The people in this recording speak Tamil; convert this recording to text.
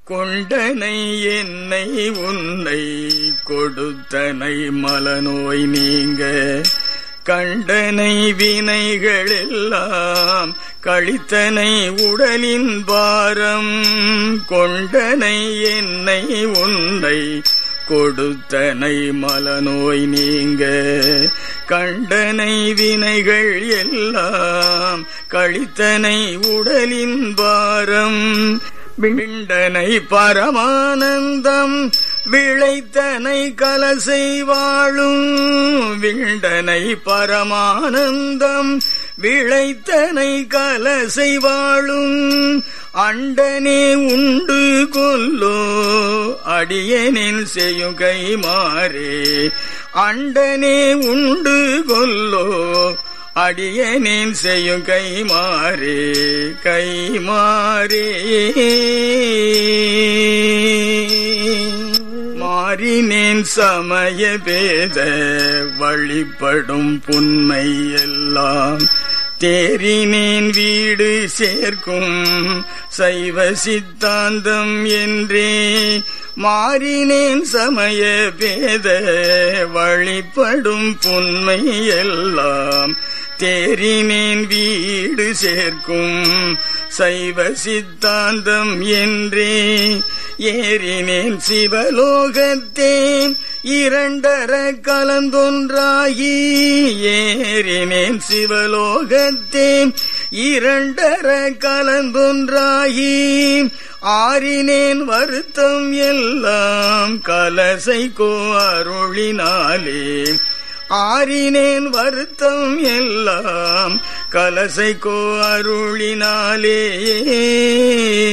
கொண்டனை என்னை உன்னை கொடுத்தனை மலநோய் நீங்க கண்டனை வினைகளெல்லாம் கழித்தனை உடலின் பாரம் கொண்டனை என்னை உன்னை கொடுத்தனை மலநோய் நீங்க கண்டனை வினைகள் எல்லாம் கழித்தனை உடலின் பாரம் விண்டனை பரமானந்தம் விளைத்தனை கலசை வாழும் விண்டனை பரமானந்தம் விளைத்தனை கலசை வாழும் அண்டனே உண்டு கொல்லோ அடியனின் செய்யும் கைமாறே அண்டனே உண்டு கொல்லோ அடியனின் செய்யும் கைமாறே கைமாறே மாறினேன் சமய பேத வழிபடும் புன்மை எல்லாம் தேறினேன் வீடு சேர்க்கும் சைவ சித்தாந்தம் என்றே மாறினேன் சமய பேத வழிபடும் புன்மை எல்லாம் தேறினேன் வீடு சேர்க்கும் சைவ சித்தாந்தம் என்றே ஏறினேன் சிவலோகத்தேன் இரண்டர கலந்தொன்றாகி ஏறினேன் சிவலோகத்தேன் இரண்டர கலந்தொன்றாகி ஆறினேன் வருத்தம் எல்லாம் கலசைக்கோ அருளினாலே ஆறினேன் வருத்தம் எல்லாம் கலசைக்கோ அருளினாலே